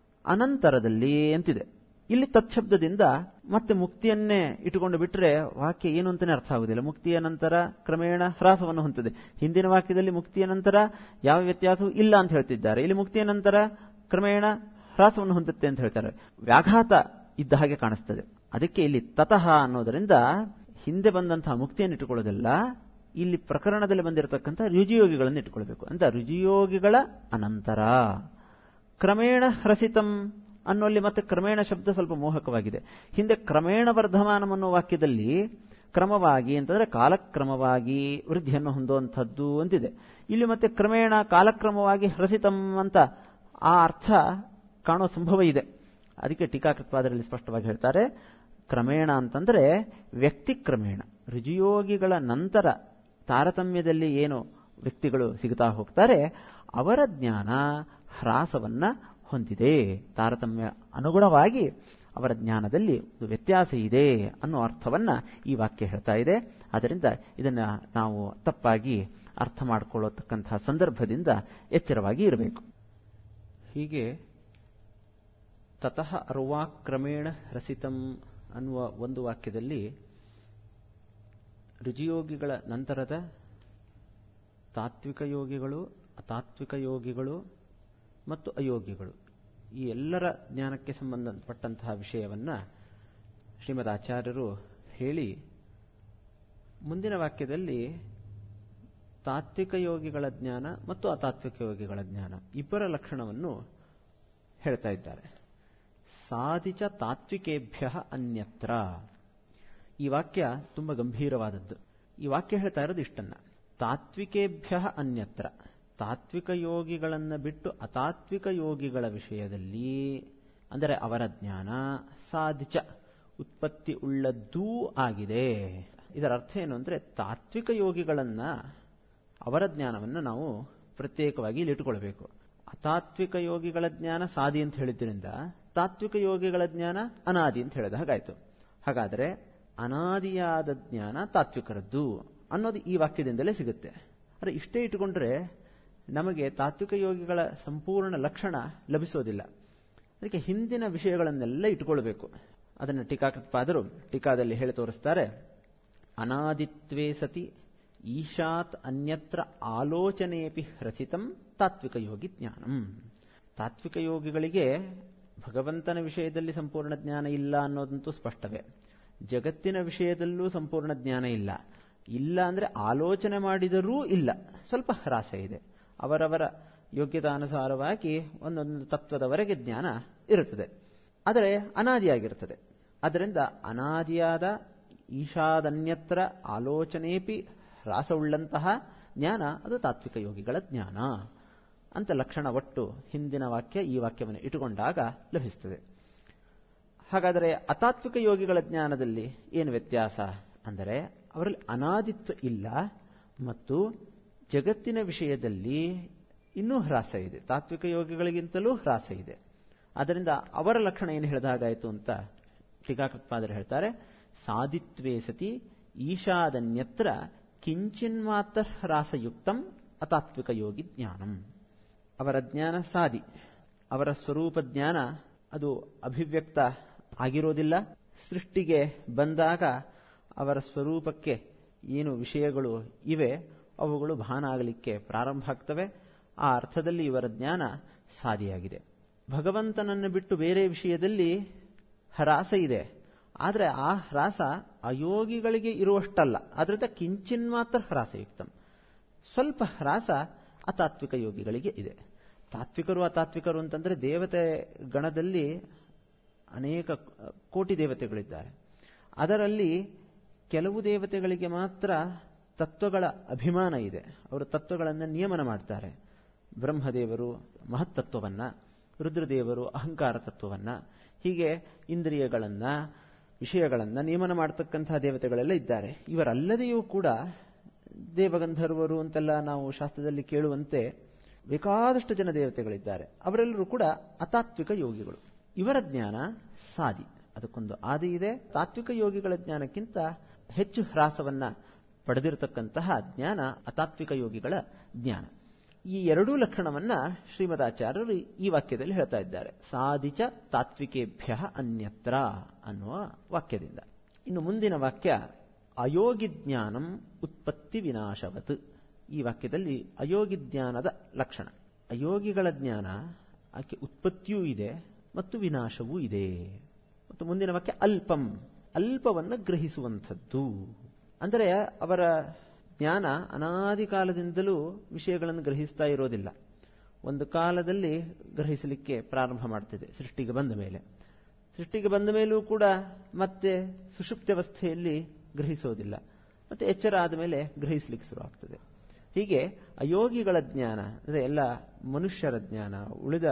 ಅನಂತರದಲ್ಲಿ ಅಂತಿದೆ ಇಲ್ಲಿ ತತ್ಶಬ್ದದಿಂದ ಮತ್ತೆ ಮುಕ್ತಿಯನ್ನೇ ಇಟ್ಟುಕೊಂಡು ಬಿಟ್ರೆ ವಾಕ್ಯ ಏನು ಅಂತಾನೆ ಅರ್ಥ ಆಗುದಿಲ್ಲ ಮುಕ್ತಿಯ ನಂತರ ಕ್ರಮೇಣ ಹ್ರಾಸವನ್ನು ಹೊಂದಿದೆ ಹಿಂದಿನ ವಾಕ್ಯದಲ್ಲಿ ಮುಕ್ತಿಯ ನಂತರ ಯಾವ ವ್ಯತ್ಯಾಸವೂ ಇಲ್ಲ ಅಂತ ಹೇಳ್ತಿದ್ದಾರೆ ಇಲ್ಲಿ ಮುಕ್ತಿಯ ನಂತರ ಕ್ರಮೇಣ ಹ್ರಾಸವನ್ನು ಹೊಂದುತ್ತೆ ಅಂತ ಹೇಳ್ತಾರೆ ವ್ಯಾಘಾತ ಇದ್ದ ಹಾಗೆ ಕಾಣಿಸ್ತದೆ ಅದಕ್ಕೆ ಇಲ್ಲಿ ತತಃ ಅನ್ನೋದರಿಂದ ಹಿಂದೆ ಬಂದಂತಹ ಮುಕ್ತಿಯನ್ನು ಇಟ್ಟುಕೊಳ್ಳೋದಿಲ್ಲ ಇಲ್ಲಿ ಪ್ರಕರಣದಲ್ಲಿ ಬಂದಿರತಕ್ಕಂಥ ರುಜಿಯೋಗಿಗಳನ್ನು ಇಟ್ಟುಕೊಳ್ಬೇಕು ಅಂತ ರುಜಿಯೋಗಿಗಳ ಅನಂತರ ಕ್ರಮೇಣ ಹ್ರಸಿತಂ ಅನ್ನೋಲ್ಲಿ ಮತ್ತೆ ಕ್ರಮೇಣ ಶಬ್ದ ಸ್ವಲ್ಪ ಮೋಹಕವಾಗಿದೆ ಹಿಂದೆ ಕ್ರಮೇಣ ವರ್ಧಮಾನಂ ಅನ್ನೋ ವಾಕ್ಯದಲ್ಲಿ ಕ್ರಮವಾಗಿ ಅಂತಂದ್ರೆ ಕಾಲಕ್ರಮವಾಗಿ ವೃದ್ಧಿಯನ್ನು ಹೊಂದುವಂಥದ್ದು ಅಂತಿದೆ ಇಲ್ಲಿ ಮತ್ತೆ ಕ್ರಮೇಣ ಕಾಲಕ್ರಮವಾಗಿ ಹ್ರಸಿತಂ ಅಂತ ಆ ಅರ್ಥ ಕಾಣೋ ಸಂಭವ ಇದೆ ಅದಕ್ಕೆ ಟೀಕಾಕೃತ್ವಾದರಲ್ಲಿ ಸ್ಪಷ್ಟವಾಗಿ ಹೇಳ್ತಾರೆ ಕ್ರಮೇಣ ಅಂತಂದ್ರೆ ವ್ಯಕ್ತಿ ಕ್ರಮೇಣ ರುಜಿಯೋಗಿಗಳ ನಂತರ ತಾರತಮ್ಯದಲ್ಲಿ ಏನು ವ್ಯಕ್ತಿಗಳು ಸಿಗುತ್ತಾ ಹೋಗ್ತಾರೆ ಅವರ ಜ್ಞಾನ ಹ್ರಾಸವನ್ನ ಹೊಂದಿದೆ ತಾರತಮ್ಯ ಅನುಗುಣವಾಗಿ ಅವರ ಜ್ಞಾನದಲ್ಲಿ ಒಂದು ವ್ಯತ್ಯಾಸ ಇದೆ ಅನ್ನೋ ಅರ್ಥವನ್ನ ಈ ವಾಕ್ಯ ಹೇಳ್ತಾ ಇದೆ ಆದ್ದರಿಂದ ಇದನ್ನ ನಾವು ತಪ್ಪಾಗಿ ಅರ್ಥ ಮಾಡಿಕೊಳ್ಳತಕ್ಕಂತಹ ಸಂದರ್ಭದಿಂದ ಎಚ್ಚರವಾಗಿ ಇರಬೇಕು ಹೀಗೆ ತತಃ ಅರ್ವಾಕ್ರಮೇಣ ರಸಿತಂ ಅನ್ನುವ ಒಂದು ವಾಕ್ಯದಲ್ಲಿ ರುಜಿಯೋಗಿಗಳ ನಂತರದ ತಾತ್ವಿಕ ಯೋಗಿಗಳು ಅತಾತ್ವಿಕ ಯೋಗಿಗಳು ಮತ್ತು ಅಯೋಗಿಗಳು ಈ ಎಲ್ಲರ ಜ್ಞಾನಕ್ಕೆ ಸಂಬಂಧಪಟ್ಟಂತಹ ವಿಷಯವನ್ನ ಶ್ರೀಮದ್ ಆಚಾರ್ಯರು ಹೇಳಿ ಮುಂದಿನ ವಾಕ್ಯದಲ್ಲಿ ತಾತ್ವಿಕ ಯೋಗಿಗಳ ಜ್ಞಾನ ಮತ್ತು ಅತಾತ್ವಿಕ ಯೋಗಿಗಳ ಜ್ಞಾನ ಇಬ್ಬರ ಲಕ್ಷಣವನ್ನು ಹೇಳ್ತಾ ಇದ್ದಾರೆ ಸಾಧಿಚ ತಾತ್ವಿಕೇಭ್ಯ ಅನ್ಯತ್ರ ಈ ವಾಕ್ಯ ತುಂಬ ಗಂಭೀರವಾದದ್ದು ಈ ವಾಕ್ಯ ಹೇಳ್ತಾ ಇರೋದು ಇಷ್ಟನ್ನ ತಾತ್ವಿಕೇಭ್ಯ ಅನ್ಯತ್ರ ತಾತ್ವಿಕ ಯೋಗಿಗಳನ್ನು ಬಿಟ್ಟು ಅತಾತ್ವಿಕ ಯೋಗಿಗಳ ವಿಷಯದಲ್ಲಿ ಅಂದರೆ ಅವರ ಜ್ಞಾನ ಸಾಧಿಚ ಉತ್ಪತ್ತಿ ಉಳ್ಳದ್ದೂ ಆಗಿದೆ ಇದರ ಅರ್ಥ ಏನು ಅಂದರೆ ತಾತ್ವಿಕ ಯೋಗಿಗಳನ್ನ ಅವರ ಜ್ಞಾನವನ್ನು ನಾವು ಪ್ರತ್ಯೇಕವಾಗಿ ಇಲ್ಲಿ ಇಟ್ಟುಕೊಳ್ಬೇಕು ಅತಾತ್ವಿಕ ಯೋಗಿಗಳ ಜ್ಞಾನ ಸಾದಿ ಅಂತ ಹೇಳಿದ್ರಿಂದ ತಾತ್ವಿಕ ಯೋಗಿಗಳ ಜ್ಞಾನ ಅನಾದಿ ಅಂತ ಹೇಳಿದ ಹಾಗಾಯ್ತು ಹಾಗಾದರೆ ಅನಾದಿಯಾದ ಜ್ಞಾನ ತಾತ್ವಿಕರದ್ದು ಅನ್ನೋದು ಈ ವಾಕ್ಯದಿಂದಲೇ ಸಿಗುತ್ತೆ ಆದರೆ ಇಷ್ಟೇ ಇಟ್ಟುಕೊಂಡ್ರೆ ನಮಗೆ ತಾತ್ವಿಕ ಯೋಗಿಗಳ ಸಂಪೂರ್ಣ ಲಕ್ಷಣ ಲಭಿಸೋದಿಲ್ಲ ಅದಕ್ಕೆ ಹಿಂದಿನ ವಿಷಯಗಳನ್ನೆಲ್ಲ ಇಟ್ಟುಕೊಳ್ಬೇಕು ಅದನ್ನು ಟೀಕಾಕೃತ್ಪಾದರು ಟೀಕಾದಲ್ಲಿ ಹೇಳಿ ತೋರಿಸ್ತಾರೆ ಅನಾದಿತ್ವೇ ಸತಿ ಈಶಾತ್ ಅನ್ಯತ್ರ ಆಲೋಚನೆಯಪಿ ರಚಿತಂ ತಾತ್ವಿಕ ಯೋಗಿ ಜ್ಞಾನಂ ತಾತ್ವಿಕ ಯೋಗಿಗಳಿಗೆ ಭಗವಂತನ ವಿಷಯದಲ್ಲಿ ಸಂಪೂರ್ಣ ಜ್ಞಾನ ಇಲ್ಲ ಅನ್ನೋದಂತೂ ಸ್ಪಷ್ಟವೇ ಜಗತ್ತಿನ ವಿಷಯದಲ್ಲೂ ಸಂಪೂರ್ಣ ಜ್ಞಾನ ಇಲ್ಲ ಇಲ್ಲ ಅಂದರೆ ಆಲೋಚನೆ ಮಾಡಿದರೂ ಇಲ್ಲ ಸ್ವಲ್ಪ ಹ್ರಾಸ ಇದೆ ಅವರವರ ಯೋಗ್ಯತಾನುಸಾರವಾಗಿ ಒಂದೊಂದು ತತ್ವದವರೆಗೆ ಜ್ಞಾನ ಇರುತ್ತದೆ ಆದರೆ ಅನಾದಿಯಾಗಿರುತ್ತದೆ ಅದರಿಂದ ಅನಾದಿಯಾದ ಈಶಾದನ್ಯತ್ರ ಆಲೋಚನೆಯಪಿ ಹ್ರಾಸವುಳ್ಳಂತಹ ಜ್ಞಾನ ಅದು ತಾತ್ವಿಕ ಯೋಗಿಗಳ ಜ್ಞಾನ ಅಂತ ಲಕ್ಷಣ ಒಟ್ಟು ಹಿಂದಿನ ವಾಕ್ಯ ಈ ವಾಕ್ಯವನ್ನು ಇಟ್ಟುಕೊಂಡಾಗ ಲಭಿಸುತ್ತದೆ ಹಾಗಾದರೆ ಅತಾತ್ವಿಕ ಯೋಗಿಗಳ ಜ್ಞಾನದಲ್ಲಿ ಏನು ವ್ಯತ್ಯಾಸ ಅಂದರೆ ಅವರಲ್ಲಿ ಅನಾದಿತ್ವ ಇಲ್ಲ ಮತ್ತು ಜಗತ್ತಿನ ವಿಷಯದಲ್ಲಿ ಇನ್ನೂ ಹ್ರಾಸ ಇದೆ ತಾತ್ವಿಕ ಯೋಗಿಗಳಿಗಿಂತಲೂ ಹ್ರಾಸ ಇದೆ ಅದರಿಂದ ಅವರ ಲಕ್ಷಣ ಏನು ಹೇಳಿದಾಗಾಯಿತು ಅಂತ ಟೀಕಾಕೃತ್ಪಾದರು ಹೇಳ್ತಾರೆ ಸಾಧಿತ್ವೇ ಸತಿ ಈಶಾದನ್ಯತ್ರ ಕಿಂಚಿನ್ಮಾತ್ರ ಹ್ರಾಸಯುಕ್ತಂ ಅತಾತ್ವಿಕ ಯೋಗಿ ಜ್ಞಾನಂ ಅವರ ಜ್ಞಾನ ಸಾದಿ ಅವರ ಸ್ವರೂಪ ಜ್ಞಾನ ಅದು ಅಭಿವ್ಯಕ್ತ ಆಗಿರೋದಿಲ್ಲ ಸೃಷ್ಟಿಗೆ ಬಂದಾಗ ಅವರ ಸ್ವರೂಪಕ್ಕೆ ಏನು ವಿಷಯಗಳು ಇವೆ ಅವುಗಳು ಭಾನ ಆಗಲಿಕ್ಕೆ ಪ್ರಾರಂಭ ಆಗ್ತವೆ ಆ ಅರ್ಥದಲ್ಲಿ ಇವರ ಜ್ಞಾನ ಸಾದಿಯಾಗಿದೆ ಭಗವಂತನನ್ನು ಬಿಟ್ಟು ಬೇರೆ ವಿಷಯದಲ್ಲಿ ಹ್ರಾಸ ಇದೆ ಆದರೆ ಆ ಹ್ರಾಸ ಅಯೋಗಿಗಳಿಗೆ ಇರುವಷ್ಟಲ್ಲ ಅದರಿಂದ ಕಿಂಚಿನ್ ಮಾತ್ರ ಹ್ರಾಸಯುಕ್ತಂ ಸ್ವಲ್ಪ ಹ್ರಾಸ ಅತಾತ್ವಿಕ ಯೋಗಿಗಳಿಗೆ ಇದೆ ತಾತ್ವಿಕರು ಅತಾತ್ವಿಕರು ಅಂತಂದರೆ ದೇವತೆ ಗಣದಲ್ಲಿ ಅನೇಕ ಕೋಟಿ ದೇವತೆಗಳಿದ್ದಾರೆ ಅದರಲ್ಲಿ ಕೆಲವು ದೇವತೆಗಳಿಗೆ ಮಾತ್ರ ತತ್ವಗಳ ಅಭಿಮಾನ ಇದೆ ಅವರು ತತ್ವಗಳನ್ನು ನಿಯಮನ ಮಾಡ್ತಾರೆ ಬ್ರಹ್ಮದೇವರು ಮಹತ್ತತ್ವವನ್ನ ರುದ್ರದೇವರು ಅಹಂಕಾರ ತತ್ವವನ್ನ ಹೀಗೆ ಇಂದ್ರಿಯಗಳನ್ನ ವಿಷಯಗಳನ್ನು ನಿಯಮನ ಮಾಡತಕ್ಕಂತಹ ದೇವತೆಗಳೆಲ್ಲ ಇದ್ದಾರೆ ಇವರಲ್ಲದೆಯೂ ಕೂಡ ದೇವಗಂಧರ್ವರು ಅಂತೆಲ್ಲ ನಾವು ಶಾಸ್ತ್ರದಲ್ಲಿ ಕೇಳುವಂತೆ ಬೇಕಾದಷ್ಟು ಜನ ದೇವತೆಗಳಿದ್ದಾರೆ ಅವರೆಲ್ಲರೂ ಕೂಡ ಅತಾತ್ವಿಕ ಯೋಗಿಗಳು ಇವರ ಜ್ಞಾನ ಸಾದಿ ಅದಕ್ಕೊಂದು ಆದಿ ಇದೆ ತಾತ್ವಿಕ ಯೋಗಿಗಳ ಜ್ಞಾನಕ್ಕಿಂತ ಹೆಚ್ಚು ಹ್ರಾಸವನ್ನ ಪಡೆದಿರತಕ್ಕಂತಹ ಜ್ಞಾನ ಅತಾತ್ವಿಕ ಯೋಗಿಗಳ ಜ್ಞಾನ ಈ ಎರಡೂ ಲಕ್ಷಣವನ್ನ ಶ್ರೀಮದಾಚಾರ್ಯರು ಈ ವಾಕ್ಯದಲ್ಲಿ ಹೇಳ್ತಾ ಇದ್ದಾರೆ ಸಾಧಿಚ ತಾತ್ವಿಕೇಭ್ಯ ಅನ್ಯತ್ರ ಅನ್ನುವ ವಾಕ್ಯದಿಂದ ಇನ್ನು ಮುಂದಿನ ವಾಕ್ಯ ಅಯೋಗಿ ಜ್ಞಾನಂ ಉತ್ಪತ್ತಿ ವಿನಾಶವತ್ ಈ ವಾಕ್ಯದಲ್ಲಿ ಅಯೋಗಿ ಜ್ಞಾನದ ಲಕ್ಷಣ ಅಯೋಗಿಗಳ ಜ್ಞಾನ ಆಕೆ ಉತ್ಪತ್ತಿಯೂ ಇದೆ ಮತ್ತು ವಿನಾಶವೂ ಇದೆ ಮತ್ತು ಮುಂದಿನ ವಾಕ್ಯ ಅಲ್ಪಂ ಅಲ್ಪವನ್ನು ಗ್ರಹಿಸುವಂಥದ್ದು ಅಂದರೆ ಅವರ ಜ್ಞಾನ ಅನಾದಿ ಕಾಲದಿಂದಲೂ ವಿಷಯಗಳನ್ನು ಗ್ರಹಿಸ್ತಾ ಇರೋದಿಲ್ಲ ಒಂದು ಕಾಲದಲ್ಲಿ ಗ್ರಹಿಸಲಿಕ್ಕೆ ಪ್ರಾರಂಭ ಮಾಡ್ತಿದೆ ಸೃಷ್ಟಿಗೆ ಬಂದ ಮೇಲೆ ಸೃಷ್ಟಿಗೆ ಬಂದ ಮೇಲೂ ಕೂಡ ಮತ್ತೆ ಸುಷುಪ್ತ್ಯವಸ್ಥೆಯಲ್ಲಿ ಗ್ರಹಿಸೋದಿಲ್ಲ ಮತ್ತೆ ಎಚ್ಚರ ಆದ ಮೇಲೆ ಗ್ರಹಿಸಲಿಕ್ಕೆ ಶುರುವಾಗ್ತದೆ ಹೀಗೆ ಅಯೋಗಿಗಳ ಜ್ಞಾನ ಅಂದರೆ ಎಲ್ಲ ಮನುಷ್ಯರ ಜ್ಞಾನ ಉಳಿದ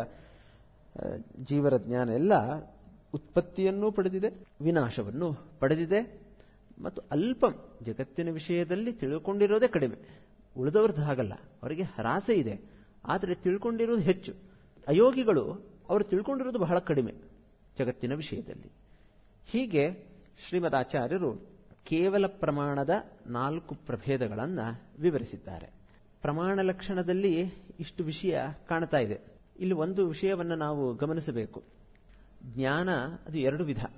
ಜೀವರ ಜ್ಞಾನ ಎಲ್ಲ ಉತ್ಪತ್ತಿಯನ್ನೂ ಪಡೆದಿದೆ ವಿನಾಶವನ್ನು ಪಡೆದಿದೆ ಮತ್ತು ಅಲ್ಪಂ ಜಗತ್ತಿನ ವಿಷಯದಲ್ಲಿ ತಿಳ್ಕೊಂಡಿರೋದೇ ಕಡಿಮೆ ಉಳಿದವ್ರದ್ದು ಹಾಗಲ್ಲ ಅವರಿಗೆ ಹರಾಸೆ ಇದೆ ಆದರೆ ತಿಳ್ಕೊಂಡಿರೋದು ಹೆಚ್ಚು ಅಯೋಗಿಗಳು ಅವರು ತಿಳ್ಕೊಂಡಿರೋದು ಬಹಳ ಕಡಿಮೆ ಜಗತ್ತಿನ ವಿಷಯದಲ್ಲಿ ಹೀಗೆ ಶ್ರೀಮದ್ ಆಚಾರ್ಯರು ಕೇವಲ ಪ್ರಮಾಣದ ನಾಲ್ಕು ಪ್ರಭೇದಗಳನ್ನು ವಿವರಿಸಿದ್ದಾರೆ ಪ್ರಮಾಣ ಲಕ್ಷಣದಲ್ಲಿ ಇಷ್ಟು ವಿಷಯ ಕಾಣ್ತಾ ಇದೆ ಇಲ್ಲಿ ಒಂದು ವಿಷಯವನ್ನು ನಾವು ಗಮನಿಸಬೇಕು ಜ್ಞಾನ ಅದು ಎರಡು ವಿಧ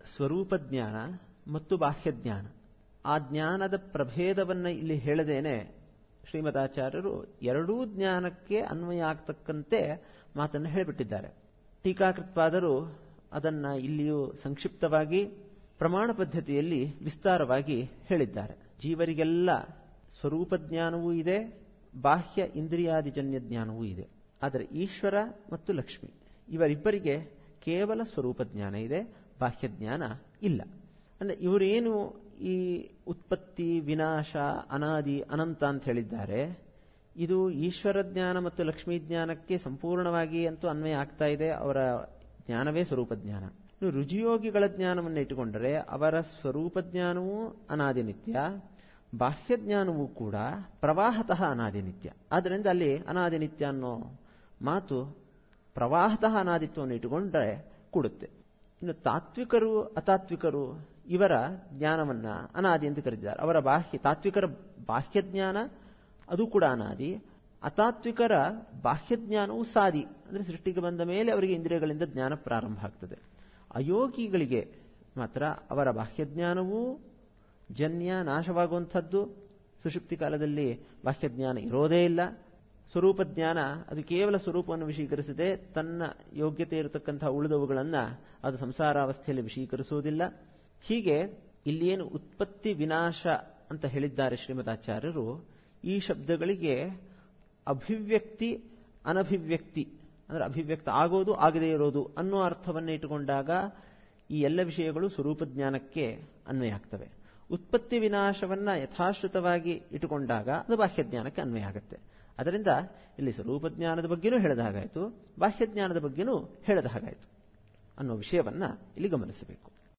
ಸ್ವರೂಪ ಜ್ಞಾನ ಮತ್ತು ಬಾಹ್ಯ ಜ್ಞಾನ ಆ ಜ್ಞಾನದ ಪ್ರಭೇದವನ್ನು ಇಲ್ಲಿ ಹೇಳದೇನೆ ಶ್ರೀಮದಾಚಾರ್ಯರು ಎರಡೂ ಜ್ಞಾನಕ್ಕೆ ಅನ್ವಯ ಆಗ್ತಕ್ಕಂತೆ ಮಾತನ್ನು ಹೇಳಿಬಿಟ್ಟಿದ್ದಾರೆ ಟೀಕಾಕೃತ್ಪಾದರು ಅದನ್ನ ಇಲ್ಲಿಯೂ ಸಂಕ್ಷಿಪ್ತವಾಗಿ ಪ್ರಮಾಣ ಪದ್ಧತಿಯಲ್ಲಿ ವಿಸ್ತಾರವಾಗಿ ಹೇಳಿದ್ದಾರೆ ಜೀವರಿಗೆಲ್ಲ ಸ್ವರೂಪ ಜ್ಞಾನವೂ ಇದೆ ಬಾಹ್ಯ ಇಂದ್ರಿಯಾದಿಜನ್ಯ ಜ್ಞಾನವೂ ಇದೆ ಆದರೆ ಈಶ್ವರ ಮತ್ತು ಲಕ್ಷ್ಮಿ ಇವರಿಬ್ಬರಿಗೆ ಕೇವಲ ಸ್ವರೂಪ ಜ್ಞಾನ ಇದೆ ಬಾಹ್ಯ ಜ್ಞಾನ ಇಲ್ಲ ಅಂದ್ರೆ ಇವರೇನು ಈ ಉತ್ಪತ್ತಿ ವಿನಾಶ ಅನಾದಿ ಅನಂತ ಅಂತ ಹೇಳಿದ್ದಾರೆ ಇದು ಈಶ್ವರ ಜ್ಞಾನ ಮತ್ತು ಲಕ್ಷ್ಮೀ ಜ್ಞಾನಕ್ಕೆ ಸಂಪೂರ್ಣವಾಗಿ ಅಂತೂ ಅನ್ವಯ ಆಗ್ತಾ ಇದೆ ಅವರ ಜ್ಞಾನವೇ ಸ್ವರೂಪ ಜ್ಞಾನ ಇನ್ನು ರುಜಿಯೋಗಿಗಳ ಜ್ಞಾನವನ್ನು ಇಟ್ಟುಕೊಂಡರೆ ಅವರ ಸ್ವರೂಪ ಜ್ಞಾನವೂ ಅನಾದಿ ನಿತ್ಯ ಬಾಹ್ಯ ಜ್ಞಾನವೂ ಕೂಡ ಪ್ರವಾಹತಃ ಅನಾದಿ ನಿತ್ಯ ಆದ್ದರಿಂದ ಅಲ್ಲಿ ಅನಾದಿ ನಿತ್ಯ ಅನ್ನೋ ಮಾತು ಪ್ರವಾಹತಃ ಅನಾದಿತ್ವವನ್ನು ಇಟ್ಟುಕೊಂಡ್ರೆ ಕೂಡುತ್ತೆ ಇನ್ನು ತಾತ್ವಿಕರು ಅತಾತ್ವಿಕರು ಇವರ ಜ್ಞಾನವನ್ನ ಅನಾದಿ ಎಂದು ಕರೆದಿದ್ದಾರೆ ಅವರ ಬಾಹ್ಯ ತಾತ್ವಿಕರ ಬಾಹ್ಯ ಜ್ಞಾನ ಅದು ಕೂಡ ಅನಾದಿ ಅತಾತ್ವಿಕರ ಬಾಹ್ಯ ಜ್ಞಾನವು ಸಾದಿ ಅಂದರೆ ಸೃಷ್ಟಿಗೆ ಬಂದ ಮೇಲೆ ಅವರಿಗೆ ಇಂದ್ರಿಯಗಳಿಂದ ಜ್ಞಾನ ಪ್ರಾರಂಭ ಆಗ್ತದೆ ಅಯೋಗಿಗಳಿಗೆ ಮಾತ್ರ ಅವರ ಬಾಹ್ಯ ಜ್ಞಾನವೂ ಜನ್ಯ ನಾಶವಾಗುವಂಥದ್ದು ಸುಷುಪ್ತಿ ಕಾಲದಲ್ಲಿ ಬಾಹ್ಯ ಜ್ಞಾನ ಇರೋದೇ ಇಲ್ಲ ಸ್ವರೂಪ ಜ್ಞಾನ ಅದು ಕೇವಲ ಸ್ವರೂಪವನ್ನು ವಿಷೀಕರಿಸದೆ ತನ್ನ ಯೋಗ್ಯತೆ ಇರತಕ್ಕಂತಹ ಉಳಿದವುಗಳನ್ನು ಅದು ಸಂಸಾರಾವಸ್ಥೆಯಲ್ಲಿ ವಿಷೀಕರಿಸುವುದಿಲ್ಲ ಹೀಗೆ ಇಲ್ಲೇನು ಉತ್ಪತ್ತಿ ವಿನಾಶ ಅಂತ ಹೇಳಿದ್ದಾರೆ ಶ್ರೀಮದಾಚಾರ್ಯರು ಈ ಶಬ್ದಗಳಿಗೆ ಅಭಿವ್ಯಕ್ತಿ ಅನಭಿವ್ಯಕ್ತಿ ಅಂದರೆ ಅಭಿವ್ಯಕ್ತ ಆಗೋದು ಆಗದೇ ಇರೋದು ಅನ್ನೋ ಅರ್ಥವನ್ನು ಇಟ್ಟುಕೊಂಡಾಗ ಈ ಎಲ್ಲ ವಿಷಯಗಳು ಸ್ವರೂಪ ಜ್ಞಾನಕ್ಕೆ ಅನ್ವಯ ಆಗ್ತವೆ ಉತ್ಪತ್ತಿ ವಿನಾಶವನ್ನ ಯಥಾಶ್ರುತವಾಗಿ ಇಟ್ಟುಕೊಂಡಾಗ ಅದು ಬಾಹ್ಯ ಜ್ಞಾನಕ್ಕೆ ಅನ್ವಯ ಆಗುತ್ತೆ ಅದರಿಂದ ಇಲ್ಲಿ ಸ್ವರೂಪ ಜ್ಞಾನದ ಬಗ್ಗೆನೂ ಹೇಳಿದ ಹಾಗಾಯಿತು ಬಾಹ್ಯ ಜ್ಞಾನದ ಬಗ್ಗೆನೂ ಹೇಳಿದ ಹಾಗಾಯಿತು ಅನ್ನೋ ವಿಷಯವನ್ನ ಇಲ್ಲಿ ಗಮನಿಸಬೇಕು